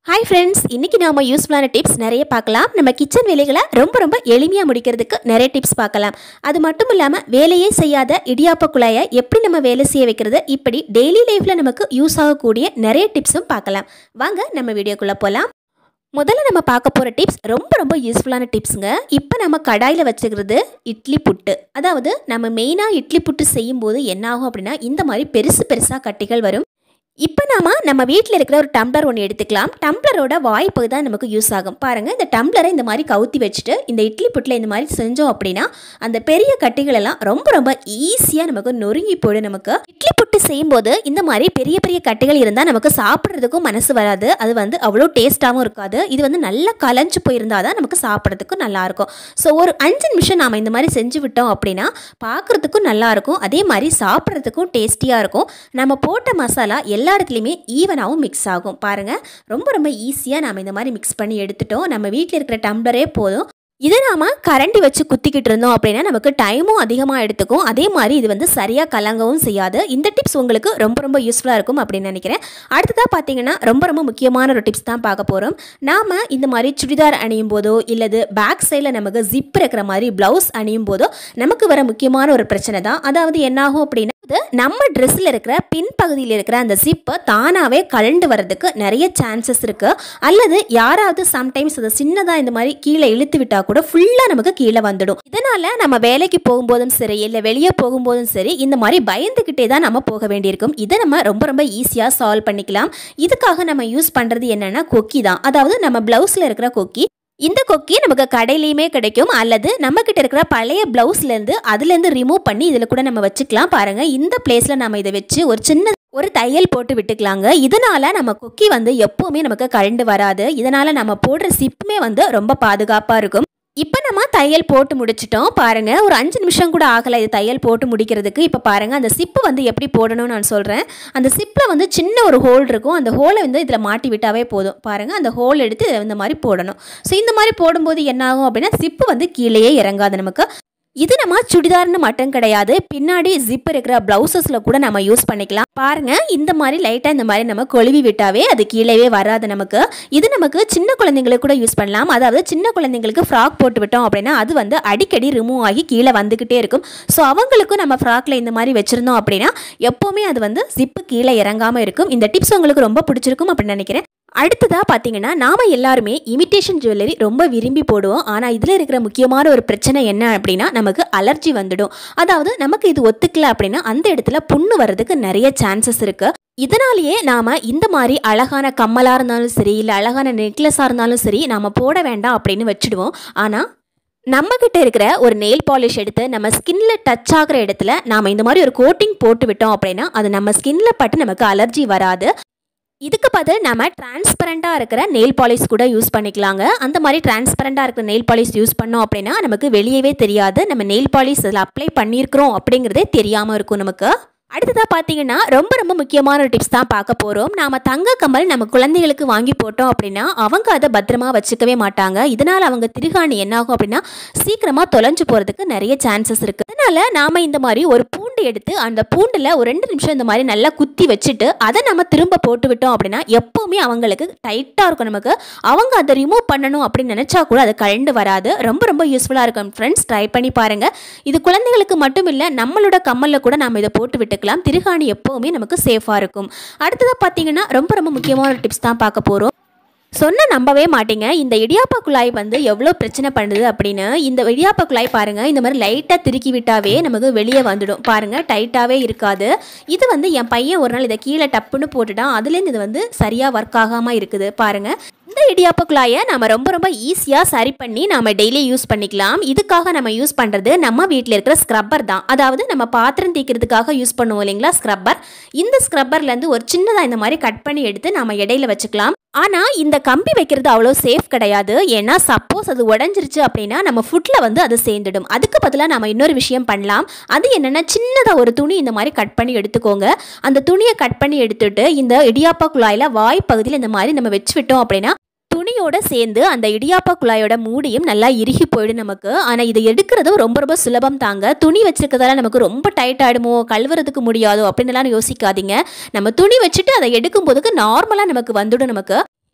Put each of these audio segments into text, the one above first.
hi friends இன்னைக்கு நாம யூஸ்ஃபுல்லான டிப்ஸ் நிறைய பார்க்கலாம் நம்ம கிச்சன் வேலைகளை ரொம்ப ரொம்ப எளிமையாக முடிக்கிறதுக்கு நிறைய டிப்ஸ் பார்க்கலாம் அது மட்டும் இல்லாமல் வேலையே செய்யாத இடியாப்ப குழாயை எப்படி நம்ம வேலை செய்ய வைக்கிறது இப்படி டெய்லி லைஃப்பில் நமக்கு யூஸ் ஆகக்கூடிய நிறைய டிப்ஸும் பார்க்கலாம் வாங்க நம்ம வீடியோக்குள்ளே போகலாம் முதல்ல நம்ம பார்க்க போகிற டிப்ஸ் ரொம்ப ரொம்ப யூஸ்ஃபுல்லான டிப்ஸுங்க இப்போ நம்ம கடாயில் வச்சுக்கிறது இட்லி புட்டு அதாவது நம்ம மெயினாக இட்லி புட்டு செய்யும்போது என்ன ஆகும் அப்படின்னா இந்த மாதிரி பெருசு பெருசாக கட்டிகள் வரும் இப்போ நாம நம்ம வீட்டில் இருக்கிற ஒரு டம்ளர் ஒன்று எடுத்துக்கலாம் டம்ளரோட வாய்ப்பு தான் நமக்கு யூஸ் ஆகும் பாருங்கள் இந்த டம்ளரை இந்த மாதிரி கவுத்தி வச்சுட்டு இந்த இட்லி புட்டில் இந்த மாதிரி செஞ்சோம் அப்படின்னா அந்த பெரிய கட்டிகள் எல்லாம் ரொம்ப ரொம்ப ஈஸியாக நமக்கு நொறுங்கி போயிடும் நமக்கு இட்லி புட்டு செய்யும்போது இந்த மாதிரி பெரிய பெரிய கட்டிகள் இருந்தால் நமக்கு சாப்பிட்றதுக்கும் மனசு வராது அது வந்து அவ்வளோ டேஸ்ட்டாகவும் இருக்காது இது வந்து நல்லா கலைஞ்சு போயிருந்தால் தான் நமக்கு சாப்பிட்றதுக்கும் நல்லாயிருக்கும் ஸோ ஒரு அஞ்சு நிமிஷம் நாம் இந்த மாதிரி செஞ்சு விட்டோம் அப்படின்னா பார்க்குறதுக்கும் நல்லாயிருக்கும் அதே மாதிரி சாப்பிட்றதுக்கும் டேஸ்டியாக இருக்கும் நம்ம போட்ட மசாலா எல்லா இடத்துலையுமே ஈவனாகவும் மிக்ஸ் ஆகும் பாருங்கள் ரொம்ப ரொம்ப ஈஸியாக நாம் இந்த மாதிரி மிக்ஸ் பண்ணி எடுத்துட்டோம் நம்ம வீட்டில் இருக்கிற டம்ளரே போதும் இதை நாம் கரண்டி வச்சு குத்திக்கிட்டு இருந்தோம் அப்படின்னா நமக்கு டைமும் அதிகமாக எடுத்துக்கும் அதே மாதிரி இது வந்து சரியாக கலங்கவும் செய்யாது இந்த டிப்ஸ் உங்களுக்கு ரொம்ப ரொம்ப யூஸ்ஃபுல்லாக இருக்கும் அப்படின்னு நினைக்கிறேன் அடுத்ததாக பார்த்தீங்கன்னா ரொம்ப ரொம்ப முக்கியமான ஒரு டிப்ஸ் தான் பார்க்க போகிறோம் நாம் இந்த மாதிரி சுடிதார் அணியும் போதோ இல்லது பேக் சைடில் நமக்கு ஜிப் இருக்கிற மாதிரி ப்ளவுஸ் அணியும் போதோ நமக்கு வர முக்கியமான ஒரு பிரச்சனை தான் அதாவது என்னாகும் அப்படின்னா இது நம்ம ட்ரெஸ்ஸில் இருக்கிற பின்பகுதியில் இருக்கிற அந்த ஜிப்பை தானாகவே கழண்டு வர்றதுக்கு நிறைய சான்சஸ் இருக்குது அல்லது யாராவது சம்டைம்ஸ் அதை சின்னதாக இந்த மாதிரி கீழே இழுத்து விட்டால் கூட ஃபுல்லாக நமக்கு கீழே வந்துடும் இதனால் நம்ம வேலைக்கு போகும்போதும் சரி இல்லை வெளியே போகும்போதும் சரி இந்த மாதிரி பயந்துக்கிட்டே தான் நம்ம போக வேண்டியிருக்கும் இதை நம்ம ரொம்ப ரொம்ப ஈஸியாக சால்வ் பண்ணிக்கலாம் இதுக்காக நம்ம யூஸ் பண்ணுறது என்னென்னா கொக்கி தான் அதாவது நம்ம ப்ளவுஸில் இருக்கிற கொக்கி இந்த கொக்கி நமக்கு கடையிலையுமே கிடைக்கும் அல்லது நம்ம கிட்ட இருக்கிற பழைய பிளவுஸ்லேருந்து அதுலேருந்து ரிமூவ் பண்ணி இதில் கூட நம்ம வச்சுக்கலாம் பாருங்க இந்த பிளேஸில் நம்ம இதை வச்சு ஒரு சின்ன ஒரு தையல் போட்டு விட்டுக்கலாங்க இதனால நம்ம கொக்கி வந்து எப்பவுமே நமக்கு கழண்டு வராது இதனால நம்ம போடுற சிப்புமே வந்து ரொம்ப பாதுகாப்பாக இருக்கும் இப்போ நம்ம தையல் போட்டு முடிச்சிட்டோம் பாருங்க ஒரு அஞ்சு நிமிஷம் கூட ஆகலை இது தையல் போட்டு முடிக்கிறதுக்கு இப்போ பாருங்க அந்த சிப்பு வந்து எப்படி போடணும்னு நான் சொல்கிறேன் அந்த சிப்பில் வந்து சின்ன ஒரு ஹோல் இருக்கும் அந்த ஹோலை வந்து இதில் மாட்டி விட்டாவே போதும் பாருங்கள் அந்த ஹோல் எடுத்து இந்த மாதிரி போடணும் ஸோ இந்த மாதிரி போடும்போது என்ன ஆகும் அப்படின்னா சிப்பு வந்து கீழேயே இறங்காது நமக்கு இது நம்ம சுடிதார்னு மட்டும் கிடையாது பின்னாடி ஜிப் இருக்கிற பிளவுசஸில் கூட நம்ம யூஸ் பண்ணிக்கலாம் பாருங்க இந்த மாதிரி லைட்டாக இந்த மாதிரி நம்ம கொழுவி விட்டாவே அது கீழேவே வராது நமக்கு இது நமக்கு சின்ன குழந்தைங்களுக்கு கூட யூஸ் பண்ணலாம் அதாவது சின்ன குழந்தைங்களுக்கு ஃப்ராக் போட்டு விட்டோம் அப்படின்னா அது வந்து அடிக்கடி ரிமூவ் ஆகி கீழே வந்துக்கிட்டே இருக்கும் ஸோ அவங்களுக்கும் நம்ம ஃப்ராக்ல இந்த மாதிரி வச்சுருந்தோம் அப்படின்னா எப்போவுமே அது வந்து ஜிப்பு கீழே இறங்காமல் இருக்கும் இந்த டிப்ஸ் உங்களுக்கு ரொம்ப பிடிச்சிருக்கும் அப்படின்னு நினைக்கிறேன் அடுத்ததாக பார்த்தீங்கன்னா நாம் எல்லாருமே இமிட்டேஷன் ஜுவல்லரி ரொம்ப விரும்பி போடுவோம் ஆனால் இதில் இருக்கிற முக்கியமான ஒரு பிரச்சனை என்ன அப்படின்னா நமக்கு அலர்ஜி வந்துடும் அதாவது நமக்கு இது ஒத்துக்கல அப்படின்னா அந்த இடத்துல புண்ணு வர்றதுக்கு நிறைய சான்சஸ் இருக்குது இதனாலேயே நாம் இந்த மாதிரி அழகான கம்மலாக இருந்தாலும் சரி இல்லை அழகான நெக்லஸாக இருந்தாலும் சரி நாம் போட வேண்டாம் அப்படின்னு வச்சுடுவோம் ஆனால் நம்மக்கிட்ட இருக்கிற ஒரு நெயில் பாலிஷ் எடுத்து நம்ம ஸ்கின்ல டச் ஆகிற இடத்துல நாம் இந்த மாதிரி ஒரு கோட்டிங் போட்டு விட்டோம் அப்படின்னா அது நம்ம ஸ்கின்ல பட்டு நமக்கு அலர்ஜி வராது இதுக்கு பதில் நம்ம டிரான்ஸ்பரண்ட்டாக இருக்கிற நெயில் பாலிஷ் கூட யூஸ் பண்ணிக்கலாங்க அந்த மாதிரி டிரான்ஸ்பரண்ட்டாக இருக்கிற நெயில் பாலிஷ் யூஸ் பண்ணோம் அப்படின்னா நமக்கு வெளியவே தெரியாது நம்ம நெயில் பாலிஷ் அதில் அப்ளை பண்ணியிருக்கிறோம் அப்படிங்கிறதே தெரியாமல் இருக்கும் நமக்கு அடுத்ததாக பார்த்தீங்கன்னா ரொம்ப ரொம்ப முக்கியமான ஒரு டிப்ஸ் தான் பார்க்க போகிறோம் நாம் தங்க கம்மல் நம்ம குழந்தைகளுக்கு வாங்கி போட்டோம் அப்படின்னா அவங்க அதை பத்திரமா வச்சுக்கவே மாட்டாங்க இதனால் அவங்க திருகாணி என்னாகும் அப்படின்னா சீக்கிரமாக தொலைஞ்சு போகிறதுக்கு நிறைய சான்சஸ் இருக்குது அதனால் நாம் இந்த மாதிரி ஒரு பூண்டு எடுத்து அந்த பூண்டில் ஒரு ரெண்டு நிமிஷம் இந்த மாதிரி நல்லா குத்தி வச்சுட்டு அதை நம்ம திரும்ப போட்டு விட்டோம் அப்படின்னா எப்போவுமே அவங்களுக்கு டைட்டாக இருக்கும் நமக்கு அவங்க அதை ரிமூவ் பண்ணணும் அப்படின்னு நினச்சா கூட அது கழண்டு வராது ரொம்ப ரொம்ப யூஸ்ஃபுல்லாக இருக்கும் ஃப்ரெண்ட்ஸ் ட்ரை பண்ணி பாருங்கள் இது குழந்தைகளுக்கு மட்டும் இல்லை நம்மளோட கம்மலில் கூட நம்ம இதை போட்டு விட்டு எடுத்துக்கலாம் திருகாணி எப்போவுமே நமக்கு சேஃபாக இருக்கும் அடுத்ததாக பார்த்தீங்கன்னா ரொம்ப ரொம்ப முக்கியமான ஒரு டிப்ஸ் தான் பார்க்க போகிறோம் சொன்ன நம்பவே மாட்டீங்க இந்த இடியாப்பா குழாய் வந்து எவ்வளோ பிரச்சனை பண்ணுது அப்படின்னு இந்த இடியாப்பா குழாய் பாருங்கள் இந்த மாதிரி லைட்டாக திருக்கி விட்டாவே நமக்கு வெளியே வந்துடும் பாருங்கள் டைட்டாகவே இருக்காது இது வந்து என் பையன் ஒரு நாள் இதை கீழே டப்புன்னு போட்டுட்டான் அதுலேருந்து இது வந்து சரியாக ஒர்க் ஆகாமல் இருக்குது பாருங்கள் இந்த இடியாப்ப குழாயை நம்ம ரொம்ப ரொம்ப ஈஸியாக சரி பண்ணி நம்ம டெய்லி யூஸ் பண்ணிக்கலாம் இதுக்காக நம்ம யூஸ் பண்ணுறது நம்ம வீட்டில் இருக்கிற ஸ்க்ரப்பர் தான் அதாவது நம்ம பாத்திரம் தீக்கிறதுக்காக யூஸ் பண்ணுவோம் இல்லைங்களா ஸ்க்ரப்பர் இந்த ஸ்க்ரப்பர்லேருந்து ஒரு சின்னதாக இந்த மாதிரி கட் பண்ணி எடுத்து நம்ம இடையில வச்சுக்கலாம் ஆனால் இந்த கம்பி வைக்கிறது அவ்வளோ சேஃப் கிடையாது ஏன்னா சப்போஸ் அது உடஞ்சிருச்சு அப்படின்னா நம்ம ஃபுட்டில் வந்து அது சேர்ந்துடும் அதுக்கு பதிலாக நம்ம இன்னொரு விஷயம் பண்ணலாம் அது என்னென்னா சின்னதாக ஒரு துணி இந்த மாதிரி கட் பண்ணி எடுத்துக்கோங்க அந்த துணியை கட் பண்ணி எடுத்துட்டு இந்த இடியாப்பா குழாயில் வாய் பகுதியில் இந்த மாதிரி நம்ம வச்சு விட்டோம் அப்படின்னா துணியோட சேர்ந்து அந்த இடியாப்பா குழாயோட மூடியும் நல்லா இறுகி போயிடும் நமக்கு ஆனால் இதை எடுக்கிறதும் ரொம்ப ரொம்ப சுலபம் தாங்க துணி வச்சிருக்கிறதால நமக்கு ரொம்ப டைட் ஆகிடுமோ கழுவுறதுக்கு முடியாதோ அப்படின்னுலாம் யோசிக்காதீங்க நம்ம துணி வச்சுட்டு அதை எடுக்கும் போதுக்கு நார்மலாக நமக்கு வந்துடும் நமக்கு இப்போ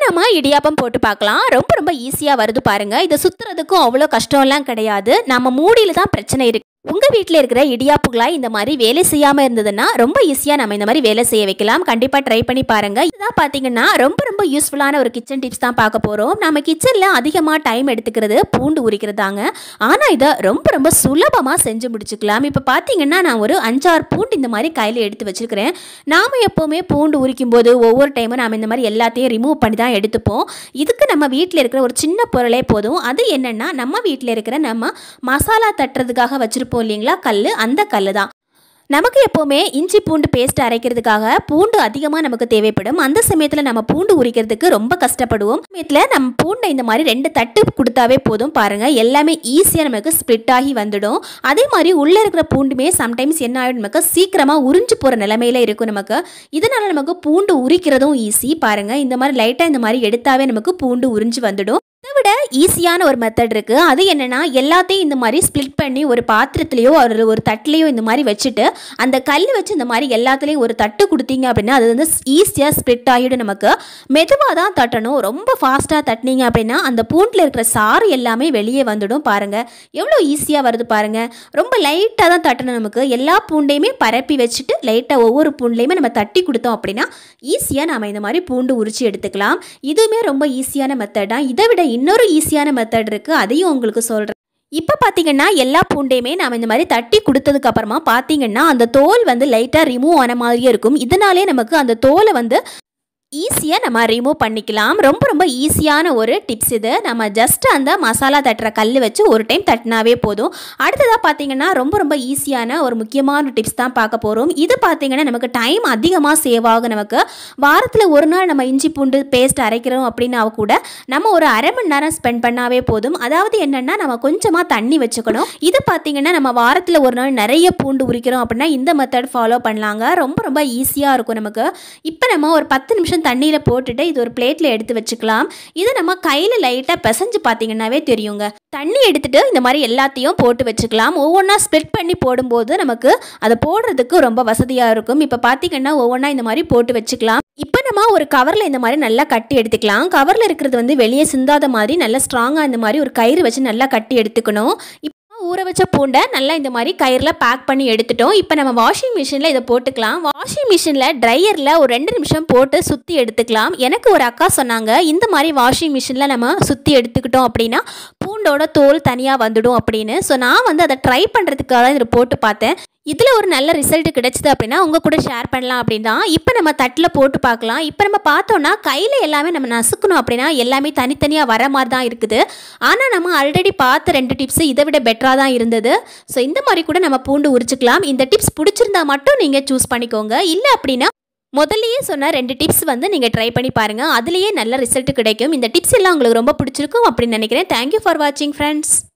நம்ம இடியாப்பம் போட்டு பார்க்கலாம் ரொம்ப ரொம்ப ஈஸியாக வருது பாருங்க இதை சுற்றுறதுக்கும் அவ்வளோ கஷ்டம்லாம் கிடையாது நம்ம மூடியில் தான் பிரச்சனை இருக்கு உங்கள் வீட்டில் இருக்கிற இடியாப்புகளாக இந்த மாதிரி வேலை செய்யாமல் இருந்ததுன்னா ரொம்ப ஈஸியாக நம்ம இந்த மாதிரி வேலை செய்ய வைக்கலாம் கண்டிப்பாக ட்ரை பண்ணி பாருங்கள் இதுதான் பார்த்தீங்கன்னா ரொம்ப ரொம்ப யூஸ்ஃபுல்லான ஒரு கிச்சன் டிப்ஸ் தான் பார்க்க போகிறோம் நம்ம கிச்சனில் அதிகமாக டைம் எடுத்துக்கிறது பூண்டு உரிக்கிறதாங்க ஆனால் இதை ரொம்ப ரொம்ப சுலபமாக செஞ்சு முடிச்சுக்கலாம் இப்போ பார்த்தீங்கன்னா நான் ஒரு அஞ்சாறு பூண்டு இந்த மாதிரி கையில் எடுத்து வச்சுருக்கிறேன் நாம் எப்போவுமே பூண்டு உரிக்கும் போது ஒவ்வொரு டைமும் நாம் இந்த மாதிரி எல்லாத்தையும் ரிமூவ் பண்ணி தான் எடுத்துப்போம் இதுக்கு நம்ம வீட்டில் இருக்கிற ஒரு சின்ன பொருளே போதும் அது என்னென்னா நம்ம வீட்டில் இருக்கிற நம்ம மசாலா தட்டுறதுக்காக வச்சுருப்போம் இல்லைங்களா கல் அந்த கல் தான் நமக்கு எப்போவுமே இஞ்சி பூண்டு பேஸ்ட் அரைக்கிறதுக்காக பூண்டு அதிகமாக நமக்கு தேவைப்படும் அந்த சமயத்தில் நம்ம பூண்டு உரிக்கிறதுக்கு ரொம்ப கஷ்டப்படுவோம் சமயத்தில் நம்ம பூண்டை இந்த மாதிரி ரெண்டு தட்டு கொடுத்தாவே போதும் பாருங்கள் எல்லாமே ஈஸியாக நமக்கு ஸ்ப்ளிட் ஆகி வந்துடும் அதே மாதிரி உள்ளே இருக்கிற பூண்டுமே சம்டைம்ஸ் என்ன ஆகிடும் நமக்கு சீக்கிரமாக உறிஞ்சு போகிற நிலமையில இருக்கும் நமக்கு இதனால் நமக்கு பூண்டு உரிக்கிறதும் ஈஸி பாருங்கள் இந்த மாதிரி லைட்டாக இந்த மாதிரி எடுத்தாவே நமக்கு பூண்டு உறிஞ்சு வந்துடும் இதை விட ஈஸியான ஒரு மெத்தட் இருக்குது அது என்னென்னா எல்லாத்தையும் இந்த மாதிரி ஸ்ப்ளிட் பண்ணி ஒரு பாத்திரத்துலேயோ ஒரு ஒரு தட்டுலேயோ இந்த மாதிரி வச்சுட்டு அந்த கல் வச்சு இந்த மாதிரி எல்லாத்துலேயும் ஒரு தட்டு கொடுத்தீங்க அப்படின்னா அது வந்து ஈஸியாக ஸ்ப்ளிட் ஆகிடும் நமக்கு மெதுவாக தான் தட்டணும் ரொம்ப ஃபாஸ்ட்டாக தட்டினீங்க அப்படின்னா அந்த பூண்டில் இருக்கிற சாறு எல்லாமே வெளியே வந்துடும் பாருங்கள் எவ்வளோ ஈஸியாக வருது பாருங்கள் ரொம்ப லைட்டாக தான் தட்டணும் நமக்கு எல்லா பூண்டையுமே பரப்பி வச்சுட்டு லைட்டாக ஒவ்வொரு பூண்டையுமே நம்ம தட்டி கொடுத்தோம் அப்படின்னா ஈஸியாக நம்ம இந்த மாதிரி பூண்டு உரிச்சு எடுத்துக்கலாம் இதுவுமே ரொம்ப ஈஸியான மெத்தட் தான் இதை விட இன்னொரு ஈஸியான மெத்தட் இருக்குது அதையும் உங்களுக்கு சொல்கிறேன் இப்போ பார்த்தீங்கன்னா எல்லா பூண்டையுமே நம்ம இந்த மாதிரி தட்டி கொடுத்ததுக்கு அப்புறமா பார்த்தீங்கன்னா அந்த தோல் வந்து லைட்டாக ரிமூவ் ஆன மாதிரியே இருக்கும் இதனாலே நமக்கு அந்த தோலை வந்து ஈஸியாக நம்ம ரிமூவ் பண்ணிக்கலாம் ரொம்ப ரொம்ப ஈஸியான ஒரு டிப்ஸ் இது நம்ம ஜஸ்ட் அந்த மசாலா தட்டுற கல் வச்சு ஒரு டைம் தட்டினாவே போதும் அடுத்ததாக பார்த்தீங்கன்னா ரொம்ப ரொம்ப ஈஸியான ஒரு முக்கியமான டிப்ஸ் தான் பார்க்க போகிறோம் இது பார்த்தீங்கன்னா நமக்கு டைம் அதிகமாக சேவ் ஆகும் நமக்கு வாரத்தில் ஒரு நாள் நம்ம இஞ்சி பூண்டு பேஸ்ட் அரைக்கிறோம் அப்படின்னா கூட நம்ம ஒரு அரை மணி நேரம் ஸ்பெண்ட் பண்ணாவே போதும் அதாவது என்னென்னா நம்ம கொஞ்சமாக தண்ணி வச்சுக்கணும் இது பார்த்தீங்கன்னா நம்ம வாரத்தில் ஒரு நாள் நிறைய பூண்டு உரிக்கிறோம் அப்படின்னா இந்த மெத்தட் ஃபாலோ பண்ணலாங்க ரொம்ப ரொம்ப ஈஸியாக இருக்கும் நமக்கு இப்போ நம்ம ஒரு பத்து நிமிஷம் தண்ணியில் போட்டுட்டு இது ஒரு பிளேட்டில் எடுத்து வச்சுக்கலாம் இதை நம்ம கையில் லைட்டாக பிசைஞ்சு பார்த்தீங்கன்னாவே தெரியுங்க தண்ணி எடுத்துட்டு இந்த மாதிரி எல்லாத்தையும் போட்டு வச்சுக்கலாம் ஒவ்வொன்றா ஸ்ப்ளிட் பண்ணி போடும்போது நமக்கு அதை போடுறதுக்கு ரொம்ப வசதியாக இருக்கும் இப்போ பார்த்தீங்கன்னா ஒவ்வொன்றா இந்த மாதிரி போட்டு வச்சுக்கலாம் இப்போ நம்ம ஒரு கவரில் இந்த மாதிரி நல்லா கட்டி எடுத்துக்கலாம் கவரில் இருக்கிறது வந்து வெளியே சிந்தாத மாதிரி நல்லா ஸ்ட்ராங்காக இந்த மாதிரி ஒரு கயிறு வச்சு நல்லா கட்டி எடுத்துக்கணும் இப்போ ஊற வச்ச பூண்டை நல்லா இந்த மாதிரி கயிறில் பேக் பண்ணி எடுத்துட்டோம் இப்போ நம்ம வாஷிங் மிஷினில் இதை போட்டுக்கலாம் வாஷிங் மிஷினில் ட்ரையரில் ஒரு ரெண்டு நிமிஷம் போட்டு சுற்றி எடுத்துக்கலாம் எனக்கு ஒரு அக்கா சொன்னாங்க இந்த மாதிரி வாஷிங் மிஷினில் நம்ம சுற்றி எடுத்துக்கிட்டோம் அப்படின்னா பூண்டோட தோல் தனியாக வந்துடும் அப்படின்னு ஸோ நான் வந்து அதை ட்ரை பண்ணுறதுக்காக தான் இதில் போட்டு பார்த்தேன் இதில் ஒரு நல்ல ரிசல்ட் கிடைச்சிது அப்படின்னா உங்கள் கூட ஷேர் பண்ணலாம் அப்படின்னா இப்போ நம்ம தட்டில் போட்டு பார்க்கலாம் இப்போ நம்ம பார்த்தோன்னா கையில் எல்லாமே நம்ம நசுக்கணும் அப்படின்னா எல்லாமே தனித்தனியாக வர மாதிரி தான் இருக்குது ஆனால் நம்ம ஆல்ரெடி பார்த்த ரெண்டு டிப்ஸு இதை விட பெட்டராக தான் இருந்தது ஸோ இந்த மாதிரி கூட நம்ம பூண்டு உரிச்சுக்கலாம் இந்த டிப்ஸ் பிடிச்சிருந்தா மட்டும் நீங்கள் சூஸ் பண்ணிக்கோங்க இல்லை அப்படின்னா முதல்லயே சொன்ன ரெண்டு டிப்ஸ் வந்து நீங்கள் ட்ரை பண்ணி பாருங்கள் அதுலேயே நல்ல ரிசல்ட் கிடைக்கும் இந்த டிப்ஸ் எல்லாம் உங்களுக்கு ரொம்ப பிடிச்சிருக்கும் அப்படின்னு நினைக்கிறேன் தேங்க்யூ ஃபார் வாட்சிங் ஃப்ரெண்ட்ஸ்